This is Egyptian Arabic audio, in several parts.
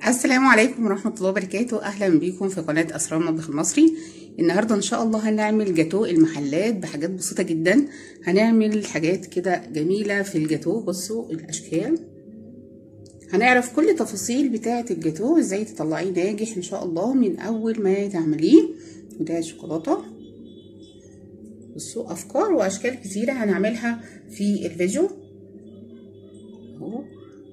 السلام عليكم ورحمة الله وبركاته أهلا بيكم في قناة أسرار المطبخ المصري النهاردة إن شاء الله هنعمل جاتو المحلات بحاجات بسيطة جدا هنعمل حاجات كده جميلة في الجاتو بصوا الأشكال هنعرف كل تفاصيل بتاعة الجاتو ازاي تطلعيه ناجح إن شاء الله من أول ما تعمليه وده شوكولاتة بصوا أفكار وأشكال كتيرة هنعملها في الفيديو اهو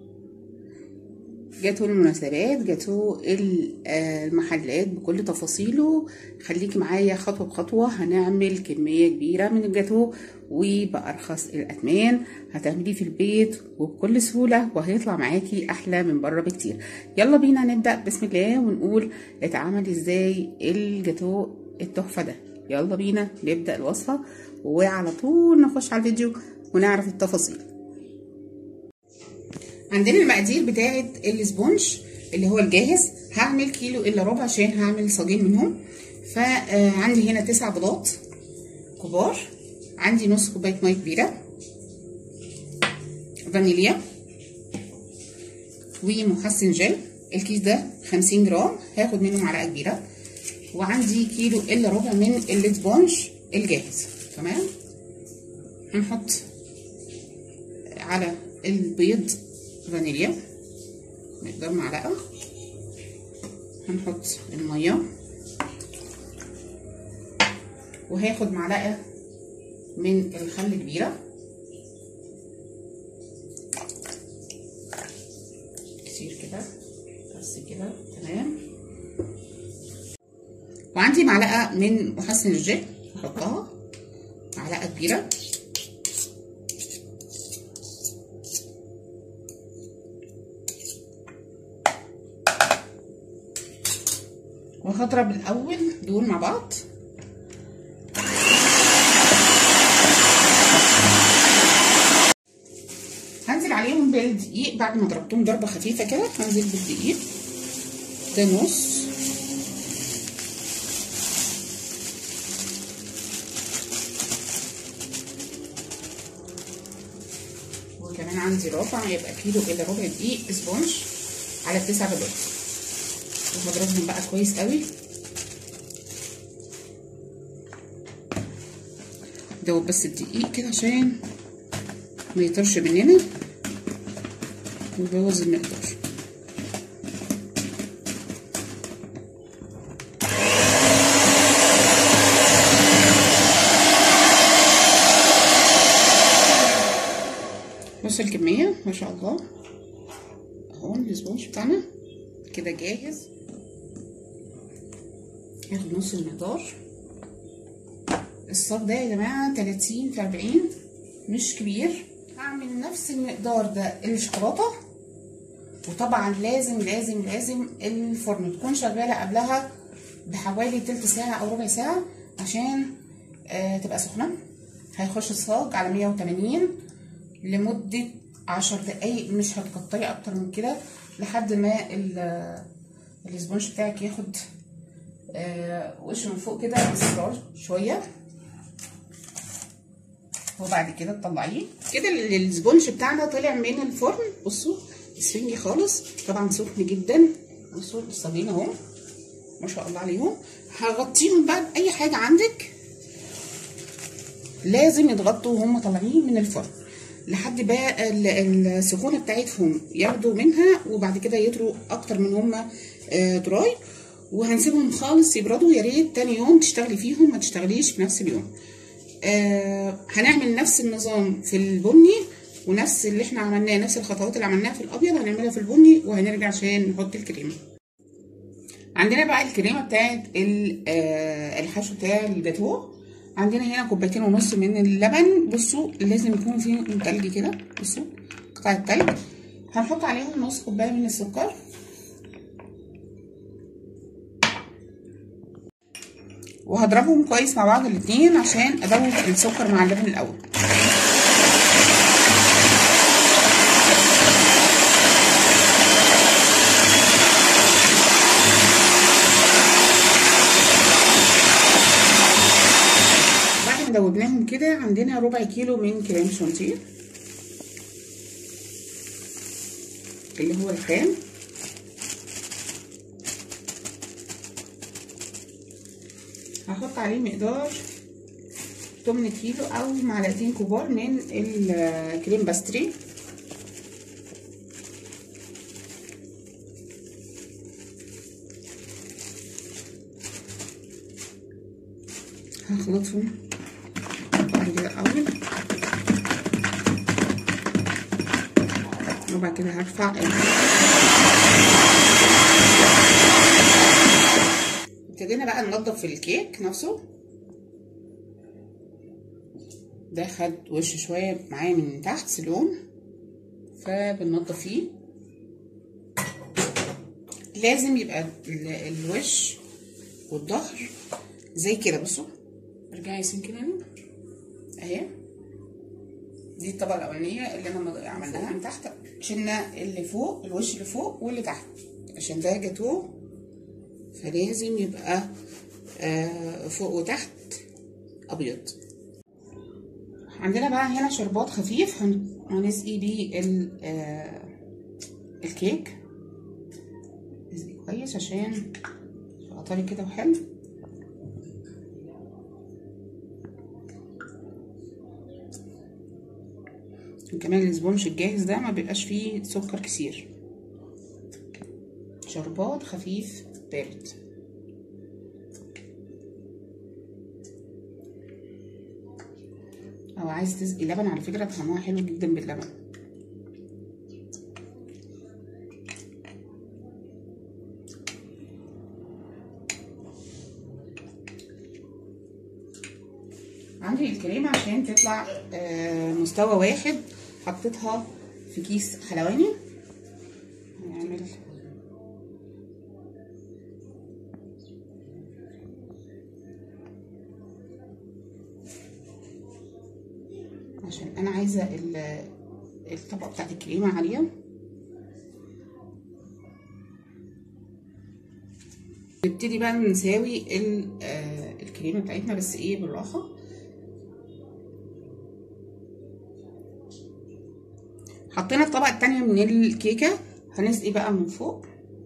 جاتو المناسبات جاتو المحلات بكل تفاصيله خليكي معايا خطوه بخطوه هنعمل كميه كبيره من الجاتو وبارخص الاثمان هتعمليه في البيت وبكل سهوله وهيطلع معاكي احلى من بره بكتير يلا بينا نبدا بسم الله ونقول اتعمل ازاي الجاتو التحفه ده يلا بينا نبدا الوصفه وعلى طول نخش على الفيديو ونعرف التفاصيل عندنا المقادير بتاعه السبونج اللي هو الجاهز هعمل كيلو الا ربع عشان هعمل صاجين منهم فعندي هنا تسع بيضات كبار عندي نص كوبايه ميه كبيره فانيليا ومحسن جل الكيس ده 50 جرام هاخد منه معلقه كبيره وعندي كيلو الا ربع من السبونج الجاهز تمام هنحط على البيض فانيليا مقدار معلقه هنحط الميه وهاخد معلقه من الخل الكبيره كتير كده بس كده تمام وعندي معلقه من محسن الجل هحطها معلقه كبيره وهضرب الاول دول مع بعض هنزل عليهم بالدقيق بعد ما ضربتهم ضربه خفيفه كده هنزل بالدقيق ده نص وكمان عندي ربع يبقى كيلو الا ربع دقيق سبونج على التسع بيضات وهضربهم بقى كويس قوي دوب بس الدقيق كده عشان ما يطرش مننا ويبوظ المقدار بص الكميه ما شاء الله اهو السبونج بتاعنا كده جاهز هاخد نص المقدار الصاج ده يا جماعه 30 في 40 مش كبير هعمل نفس المقدار ده الشوكولاته وطبعا لازم لازم لازم الفرن تكون شغاله قبلها بحوالي تلت ساعه او ربع ساعه عشان آه تبقى سخنه هيخش الصاج على 180 لمده 10 دقايق مش هتكتري اكتر من كده لحد ما السبونج بتاعك ياخد آه وشه من فوق كده اصفرار شويه وبعد كده تطلعيه كده السبونج بتاعنا طلع من الفرن بصوا اسفنجي خالص طبعا سخن جدا بصوا الصابين اهو ما شاء الله عليهم هغطيهم بقى باي حاجه عندك لازم يتغطوا وهم طالعين من الفرن لحد بقى السخونه بتاعتهم ياخدوا منها وبعد كده يطروا اكتر من هما دراي وهنسيبهم خالص يبردوا يا ريت تاني يوم تشتغلي فيهم ما تشتغليش في نفس اليوم آه هنعمل نفس النظام في البني ونفس اللي احنا عملناه نفس الخطوات اللي عملناها في الابيض هنعملها في البني وهنرجع عشان نحط الكريمه عندنا بقى الكريمه بتاعت آه الحشو بتاع الجاتو عندنا هنا كوبايتين ونص من اللبن بصوا لازم يكون فيه تلج كده بصوا قطع التلج هنحط عليهم نص كوبايه من السكر وهضربهم كويس مع بعض الاتنين عشان ادوب السكر مع اللبن الاول بعد ما دوبناهم كده عندنا ربع كيلو من كريم شانتيه اللي هو الخام هحط عليه مقدار 8 كيلو او معلقتين كبار من الكريم باستري هخلطهم كده الاول وبعد كده هرفع ابتدينا بقى ننضف الكيك نفسه ده خد وش شويه معايا من تحت سلون فبننضف فيه لازم يبقى الوش والظهر زي كده بصوا ارجعي سن كده اهي دي الطبقه الاولانيه اللي انا عملناها من تحت شلنا اللي فوق الوش اللي فوق واللي تحت عشان ده جاتوه فلازم يبقى آه فوق وتحت ابيض عندنا بقى هنا شربات خفيف هنسقي بيه آه الكيك نسقي كويس عشان يبقى طري كده وحلو كمان الاسبونج الجاهز ده ما بيبقاش فيه سكر كتير شربات خفيف بارد او عايز تسقي لبن على فكره طعمها حلو جدا باللبن عندي الكريمه عشان تطلع مستوى واحد حطيتها في كيس حلواني هنعمل عشان انا عايزه الطبقه بتاعت الكريمه عاليه نبتدي بقى نساوي الكريمه بتاعتنا بس ايه بالراحه حطينا الطبقه التانية من الكيكه هنسقي بقى من فوق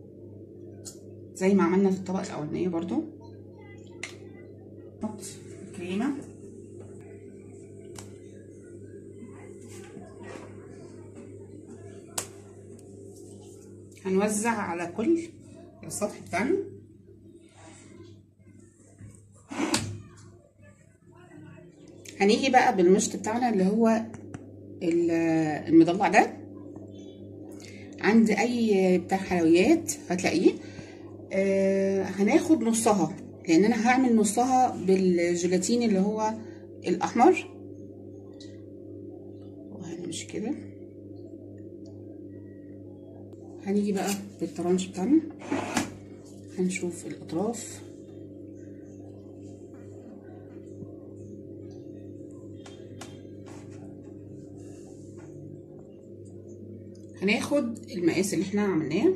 زي ما عملنا في الطبقه الاولانيه برضو نحط الكريمه هنوزع على كل السطح بتاعنا هنيجي بقى بالمشط بتاعنا اللي هو المضلع ده عند اي بتاع حلويات هتلاقيه آه هناخد نصها لان انا هعمل نصها بالجيلاتين اللي هو الاحمر وهنمشي كده هنيجي بقى بالطرنش بتاعنا هنشوف الاطراف هناخد المقاس اللي احنا عملناه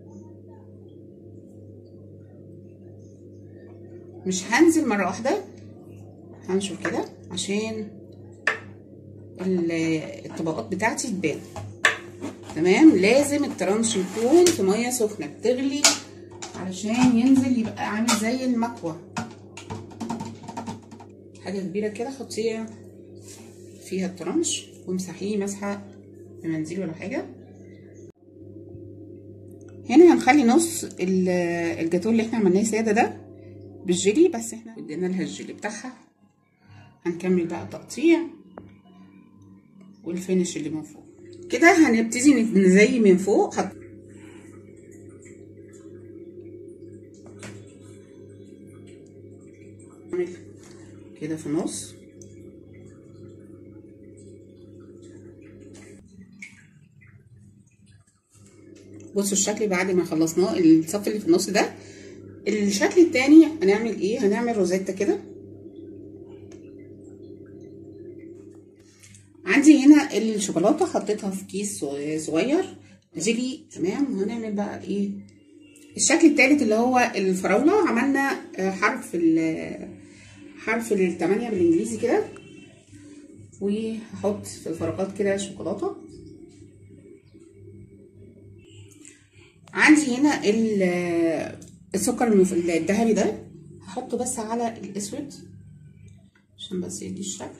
مش هنزل مره واحده هنشوف كده عشان الطبقات بتاعتي تبان تمام لازم الترانش يكون في ميه سخنه بتغلي علشان ينزل يبقى عامل زي المكوى حاجه كبيره كده حطيها فيها الترانش وامسحيه مسحه بمنزل ولا حاجه هنا هنخلي نص الجاتو اللي احنا عملناه ساده ده بالجيلي بس احنا ادينا لها الجيلي بتاعها هنكمل بقى تقطيع والفينش اللي من فوق كده هنبتدي نزي من فوق حط كده في النص بصوا الشكل بعد ما خلصناه الصف اللي في النص ده الشكل التاني هنعمل ايه هنعمل روزيتا كده عندي هنا الشوكولاته حطيتها في كيس صغير جيلي تمام وهنعمل بقى ايه الشكل التالت اللي هو الفراوله عملنا حرف ال حرف التمانية بالانجليزي كده وهحط في الفراغات كده شوكولاته عندي هنا السكر الذهبي ده هحطه بس على الاسود عشان بس يدي الشكل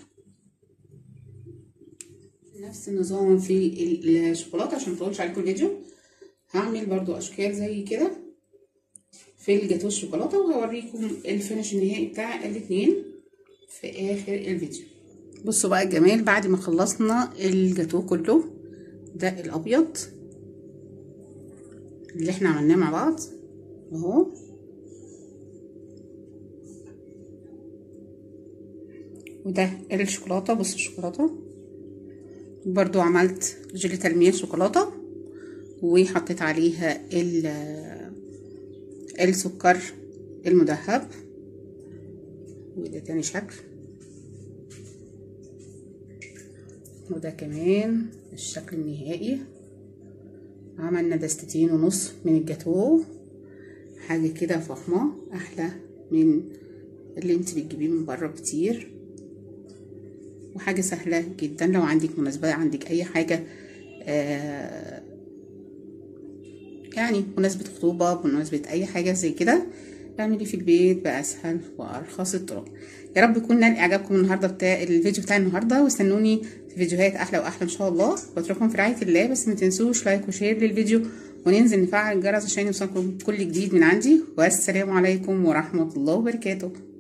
نفس النظام في الشوكولاته عشان مطولش عليكم الفيديو هعمل برضو اشكال زي كده في الجاتو الشوكولاته وهوريكم الفينش النهائي بتاع الاتنين في اخر الفيديو بصوا بقى الجمال بعد ما خلصنا الجاتو كله ده الابيض اللي احنا عملناه مع بعض اهو وده الشوكولاته بصوا الشوكولاته برضو عملت جيلي تلميع شوكولاته وحطيت عليها السكر المدهب وده تاني شكل وده كمان الشكل النهائي عملنا دستتين ونص من الجاتوه حاجه كده فخمه احلى من اللي انت بتجيبيه من بره بكتير وحاجه سهله جدا لو عندك مناسبه عندك اي حاجه آه يعني مناسبه خطوبه بمناسبه اي حاجه زي كده اعملي في البيت باسهل وارخص الطرق يا رب يكون نال اعجابكم النهارده بتاع الفيديو بتاع النهارده واستنوني في فيديوهات احلى واحلى ان شاء الله بترككم في رعايه الله بس ما تنسوش لايك وشير للفيديو وننزل نفعل الجرس عشان يوصلكم كل جديد من عندي والسلام عليكم ورحمه الله وبركاته